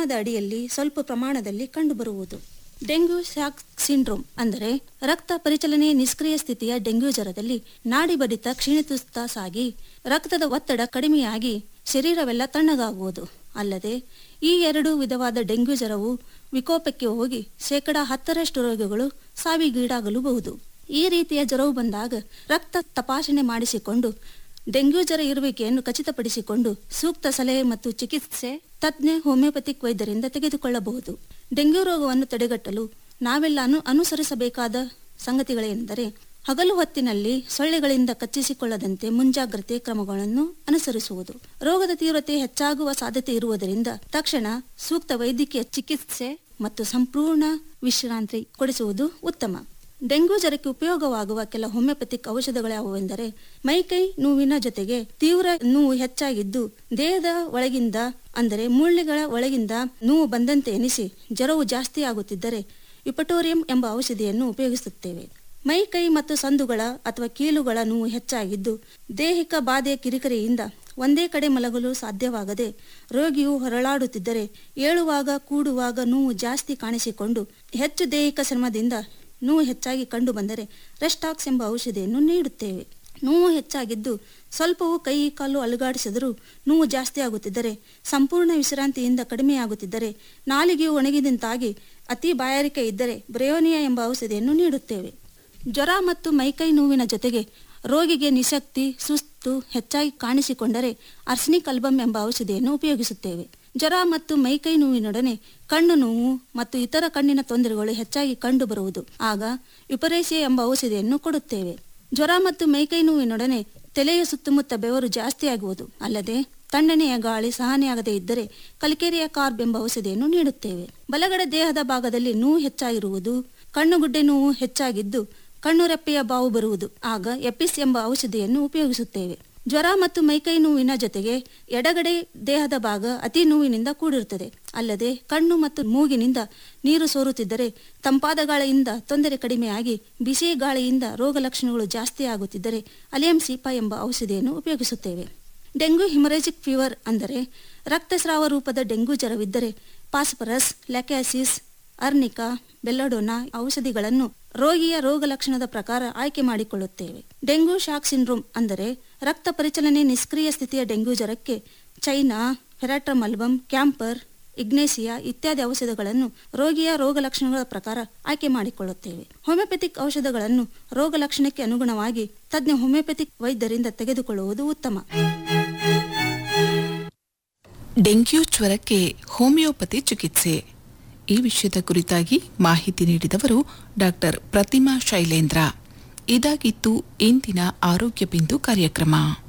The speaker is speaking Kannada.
ಚರ್ಮದ ಅಡಿಯಲ್ಲಿ ಸ್ವಲ್ಪ ಪ್ರಮಾಣದಲ್ಲಿ ಕಂಡುಬರುವುದು ಡೆಂಗ್ಯೂ ಶಾಕ್ ಸಿಂಡ್ರೋಮ್ ಅಂದರೆ ರಕ್ತ ಪರಿಚಲನೆ ನಿಷ್ಕ್ರಿಯ ಸ್ಥಿತಿಯ ಡೆಂಗ್ಯೂ ಜ್ವರದಲ್ಲಿ ನಾಡಿ ಬಡಿತ ಕ್ಷೀಣಿಸುತ್ತಾ ಸಾಗಿ ರಕ್ತದ ಒತ್ತಡ ಕಡಿಮೆಯಾಗಿ ಶರೀರವೆಲ್ಲ ತಣ್ಣಗಾಗುವುದು ಅಲ್ಲದೆ ಈ ಎರಡು ವಿಧವಾದ ಡೆಂಗ್ಯೂ ಜ್ವರವು ವಿಕೋಪಕ್ಕೆ ಹೋಗಿ ಶೇಕಡ ಹತ್ತರಷ್ಟು ರೋಗಿಗಳು ಸಾವಿಗೀಡಾಗಲೂಬಹುದು ಈ ರೀತಿಯ ಜ್ವರವು ಬಂದಾಗ ರಕ್ತ ತಪಾಸಣೆ ಮಾಡಿಸಿಕೊಂಡು ಡೆಂಗ್ಯೂ ಜ್ವರ ಇರುವಿಕೆಯನ್ನು ಖಚಿತಪಡಿಸಿಕೊಂಡು ಸೂಕ್ತ ಸಲಹೆ ಮತ್ತು ಚಿಕಿತ್ಸೆ ತಜ್ಞ ಹೋಮಿಯೋಪತಿಕ್ ವೈದ್ಯರಿಂದ ತೆಗೆದುಕೊಳ್ಳಬಹುದು ಡೆಂಗ್ಯೂ ರೋಗವನ್ನು ತಡೆಗಟ್ಟಲು ನಾವೆಲ್ಲ ಅನು ಅನುಸರಿಸಬೇಕಾದ ಸಂಗತಿಗಳೆಂದರೆ ಹಗಲು ಹೊತ್ತಿನಲ್ಲಿ ಸೊಳ್ಳೆಗಳಿಂದ ಕಚ್ಚಿಸಿಕೊಳ್ಳದಂತೆ ಮುಂಜಾಗ್ರತೆ ಕ್ರಮಗಳನ್ನು ಅನುಸರಿಸುವುದು ರೋಗದ ತೀವ್ರತೆ ಹೆಚ್ಚಾಗುವ ಸಾಧ್ಯತೆ ಇರುವುದರಿಂದ ತಕ್ಷಣ ಸೂಕ್ತ ವೈದ್ಯಕೀಯ ಚಿಕಿತ್ಸೆ ಮತ್ತು ಸಂಪೂರ್ಣ ವಿಶ್ರಾಂತಿ ಕೊಡಿಸುವುದು ಉತ್ತಮ ಡೆಂಗ್ಯೂ ಜ್ವರಕ್ಕೆ ಉಪಯೋಗವಾಗುವ ಕೆಲ ಹೋಮಿಯೋಪತಿಕ್ ಔಷಧಗಳ್ಯಾವುವೆಂದರೆ ಮೈಕೈ ನೋವಿನ ಜೊತೆಗೆ ತೀವ್ರ ನೋವು ಹೆಚ್ಚಾಗಿದ್ದು ದೇಹದ ಒಳಗಿಂದ ಅಂದರೆ ಮೂಳೆಗಳ ಒಳಗಿಂದ ನೋವು ಬಂದಂತೆ ಎನಿಸಿ ಜ್ವರವು ಜಾಸ್ತಿ ಆಗುತ್ತಿದ್ದರೆ ಯುಪಟೋರಿಯಂ ಎಂಬ ಔಷಧಿಯನ್ನು ಉಪಯೋಗಿಸುತ್ತೇವೆ ಮೈ ಕೈ ಮತ್ತು ಸಂದುಗಳ ಅಥವಾ ಕೀಲುಗಳ ನೋವು ಹೆಚ್ಚಾಗಿದ್ದು ದೈಹಿಕ ಬಾಧೆಯ ಕಿರಿಕಿರಿಯಿಂದ ಒಂದೇ ಕಡೆ ಮಲಗಲು ಸಾಧ್ಯವಾಗದೆ ರೋಗಿಯು ಹೊರಳಾಡುತ್ತಿದ್ದರೆ ಏಳುವಾಗ ಕೂಡುವಾಗ ನೋವು ಜಾಸ್ತಿ ಕಾಣಿಸಿಕೊಂಡು ಹೆಚ್ಚು ದೈಹಿಕ ಶ್ರಮದಿಂದ ನೋವು ಹೆಚ್ಚಾಗಿ ಕಂಡುಬಂದರೆ ರೆಸ್ಟಾಕ್ಸ್ ಎಂಬ ಔಷಧಿಯನ್ನು ನೀಡುತ್ತೇವೆ ನೋವು ಹೆಚ್ಚಾಗಿದ್ದು ಸ್ವಲ್ಪವೂ ಕೈ ಕಾಲು ಅಲುಗಾಡಿಸಿದರೂ ನೋವು ಜಾಸ್ತಿ ಆಗುತ್ತಿದ್ದರೆ ಸಂಪೂರ್ಣ ವಿಶ್ರಾಂತಿಯಿಂದ ಕಡಿಮೆಯಾಗುತ್ತಿದ್ದರೆ ನಾಲಿಗೆಯು ಒಣಗಿದಂತಾಗಿ ಅತಿ ಬಾಯಾರಿಕೆ ಇದ್ದರೆ ಬ್ರೆಯೋನಿಯಾ ಎಂಬ ಔಷಧಿಯನ್ನು ನೀಡುತ್ತೇವೆ ಜ್ವರ ಮತ್ತು ಮೈಕೈ ನೋವಿನ ಜೊತೆಗೆ ರೋಗಿಗೆ ನಿಶಕ್ತಿ ಸುಸ್ತು ಹೆಚ್ಚಾಗಿ ಕಾಣಿಸಿಕೊಂಡರೆ ಅರ್ಸನಿಕ್ ಅಲ್ಬಮ್ ಎಂಬ ಔಷಧಿಯನ್ನು ಉಪಯೋಗಿಸುತ್ತೇವೆ ಜ್ವರ ಮತ್ತು ಮೈಕೈ ನೋವಿನೊಡನೆ ಕಣ್ಣು ನೋವು ಮತ್ತು ಇತರ ಕಣ್ಣಿನ ತೊಂದರೆಗಳು ಹೆಚ್ಚಾಗಿ ಕಂಡುಬರುವುದು ಆಗ ಯುಪರೇಸಿಯಾ ಎಂಬ ಔಷಧಿಯನ್ನು ಕೊಡುತ್ತೇವೆ ಜ್ವರ ಮತ್ತು ಮೈಕೈ ನೋವಿನೊಡನೆ ತಲೆಯ ಸುತ್ತಮುತ್ತ ಬೆವರು ಜಾಸ್ತಿಯಾಗುವುದು ಅಲ್ಲದೆ ತಣ್ಣನೆಯ ಗಾಳಿ ಸಹನೆಯಾಗದೇ ಇದ್ದರೆ ಕಲಿಕೆರಿಯ ಕಾರ್ಬ್ ಎಂಬ ಔಷಧಿಯನ್ನು ನೀಡುತ್ತೇವೆ ಬಲಗಡೆ ದೇಹದ ಭಾಗದಲ್ಲಿ ನೋವು ಹೆಚ್ಚಾಗಿರುವುದು ಕಣ್ಣುಗುಡ್ಡೆ ನೋವು ಹೆಚ್ಚಾಗಿದ್ದು ಕಣ್ಣು ರೆಪ್ಪೆಯ ಬಾವು ಬರುವುದು ಆಗ ಎಪಿಸ್ ಎಂಬ ಔಷಧಿಯನ್ನು ಉಪಯೋಗಿಸುತ್ತೇವೆ ಜ್ವರ ಮತ್ತು ಮೈಕೈ ನೋವಿನ ಜೊತೆಗೆ ಎಡಗಡೆ ದೇಹದ ಭಾಗ ಅತಿ ನೋವಿನಿಂದ ಕೂಡಿರುತ್ತದೆ ಅಲ್ಲದೆ ಕಣ್ಣು ಮತ್ತು ಮೂಗಿನಿಂದ ನೀರು ಸೋರುತ್ತಿದ್ದರೆ ತಂಪಾದ ಗಾಳಿಯಿಂದ ತೊಂದರೆ ಕಡಿಮೆಯಾಗಿ ಬಿಸಿ ಗಾಳಿಯಿಂದ ರೋಗ ಲಕ್ಷಣಗಳು ಜಾಸ್ತಿ ಆಗುತ್ತಿದ್ದರೆ ಅಲಿಯಂ ಸೀಪಾ ಎಂಬ ಔಷಧಿಯನ್ನು ಉಪಯೋಗಿಸುತ್ತೇವೆ ಡೆಂಗ್ಯೂ ಹಿಮರೇಜಿಕ್ ಫೀವರ್ ಅಂದರೆ ರಕ್ತಸ್ರಾವ ರೂಪದ ಡೆಂಗ್ಯೂ ಜ್ವರವಿದ್ದರೆ ಪಾಸ್ಪರಸ್ ಲ್ಯಾಕ್ಯಾಸಿಸ್ ಅರ್ನಿಕಾ ಬೆಲ್ಲಡೋನಾ ಔಷಧಿಗಳನ್ನು ರೋಗಿಯ ರೋಗ ಲಕ್ಷಣದ ಪ್ರಕಾರ ಆಯ್ಕೆ ಮಾಡಿಕೊಳ್ಳುತ್ತೇವೆ ಡೆಂಗ್ಯೂ ಶಾಕ್ ಸಿಂಡ್ರೋಮ್ ಅಂದರೆ ರಕ್ತ ಪರಿಚಲನೆ ನಿಷ್ಕ್ರಿಯ ಸ್ಥಿತಿಯ ಡೆಂಗ್ಯೂ ಜ್ವರಕ್ಕೆ ಚೈನಾ ಫೆರಾಟ್ರಮಲ್ಬಮ್ ಕ್ಯಾಂಪರ್ ಇಗ್ನೇಸಿಯಾ ಇತ್ಯಾದಿ ಔಷಧಗಳನ್ನು ರೋಗಿಯ ರೋಗ ಲಕ್ಷಣಗಳ ಪ್ರಕಾರ ಆಯ್ಕೆ ಮಾಡಿಕೊಳ್ಳುತ್ತೇವೆ ಹೋಮಿಯೋಪತಿಕ್ ಔಷಧಗಳನ್ನು ರೋಗ ಲಕ್ಷಣಕ್ಕೆ ಅನುಗುಣವಾಗಿ ತಜ್ಞ ಹೋಮಿಯೋಪತಿಕ್ ವೈದ್ಯರಿಂದ ತೆಗೆದುಕೊಳ್ಳುವುದು ಉತ್ತಮ ಡೆಂಗ್ಯೂ ಜ್ವರಕ್ಕೆ ಹೋಮಿಯೋಪತಿ ಚಿಕಿತ್ಸೆ ಈ ವಿಷಯದ ಕುರಿತಾಗಿ ಮಾಹಿತಿ ನೀಡಿದವರು ಡಾಕ್ಟರ್ ಪ್ರತಿಮಾ ಶೈಲೇಂದ್ರ ಇದಾಗಿತ್ತು ಇಂದಿನ ಆರೋಗ್ಯ ಬಿಂದು ಕಾರ್ಯಕ್ರಮ